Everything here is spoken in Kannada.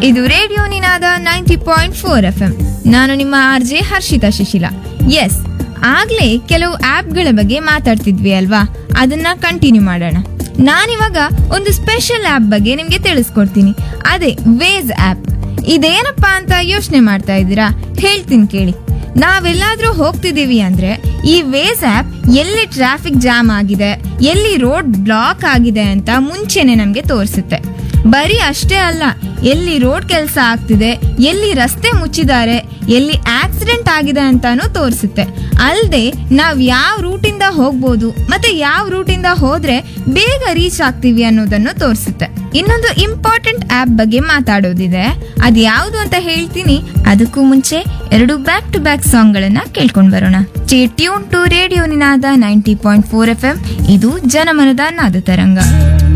ಇದು radio Ninaada ninety point four F M ನಾನು ನಿಮ್ಮ ಆರ್ ಜೆ ಹರ್ಷಿತಾ ಶಿಶಿಲ ಎಸ್ ಆಗ್ಲೇ ಕೆಲವು ಆ್ಯಪ್ಗಳ ಬಗ್ಗೆ ಮಾತಾಡ್ತಿದ್ವಿ ಅಲ್ವಾ ಅದನ್ನ ಕಂಟಿನ್ಯೂ ಮಾಡೋಣ ನಾನಿವಾಗ ಒಂದು ಸ್ಪೆಷಲ್ ಆ್ಯಪ್ ಬಗ್ಗೆ ನಿಮಗೆ ತಿಳಿಸ್ಕೊಡ್ತೀನಿ ಅದೇ ವೇಸ್ ಆ್ಯಪ್ ಇದೇನಪ್ಪ ಅಂತ ಯೋಚನೆ ಮಾಡ್ತಾ ಇದ್ದೀರಾ ಹೇಳ್ತೀನಿ ಕೇಳಿ ನಾವೆಲ್ಲಾದ್ರೂ ಹೋಗ್ತಿದೀವಿ ಅಂದ್ರೆ ಈ ವೇಸ್ ಆ್ಯಪ್ ಎಲ್ಲಿ ಟ್ರಾಫಿಕ್ ಜಾಮ್ ಆಗಿದೆ ಎಲ್ಲಿ ರೋಡ್ ಬ್ಲಾಕ್ ಆಗಿದೆ ಅಂತ ಮುಂಚೆನೆ ನಮಗೆ ತೋರಿಸುತ್ತೆ ಬರೀ ಅಷ್ಟೇ ಅಲ್ಲ ಎಲ್ಲಿ ರೋಡ್ ಕೆಲಸ ಆಗ್ತಿದೆ ಎಲ್ಲಿ ರಸ್ತೆ ಮುಚ್ಚಿದ್ದಾರೆ ಎಲ್ಲಿ ಆಕ್ಸಿಡೆಂಟ್ ಆಗಿದೆ ಅಂತಾನೂ ತೋರಿಸುತ್ತೆ ಅಲ್ಲದೆ ನಾವ್ ಯಾವ ರೂಟಿಂದ ಹೋಗ್ಬೋದು ಮತ್ತೆ ಯಾವ ರೂಟಿಂದ ಹೋದ್ರೆ ಬೇಗ ರೀಚ್ ಆಗ್ತೀವಿ ಅನ್ನೋದನ್ನು ತೋರಿಸುತ್ತೆ ಇನ್ನೊಂದು ಇಂಪಾರ್ಟೆಂಟ್ ಆಪ್ ಬಗ್ಗೆ ಮಾತಾಡೋದಿದೆ ಅದು ಯಾವುದು ಅಂತ ಹೇಳ್ತೀನಿ ಅದಕ್ಕೂ ಮುಂಚೆ ಎರಡು ಬ್ಯಾಕ್ ಟು ಬ್ಯಾಕ್ ಸಾಂಗ್ ಗಳನ್ನ ಕೇಳ್ಕೊಂಡ್ ಬರೋಣ tune to radio Ninaada ninety point four F M ಇದು ಜನಮನದ ನಾದ ತರಂಗ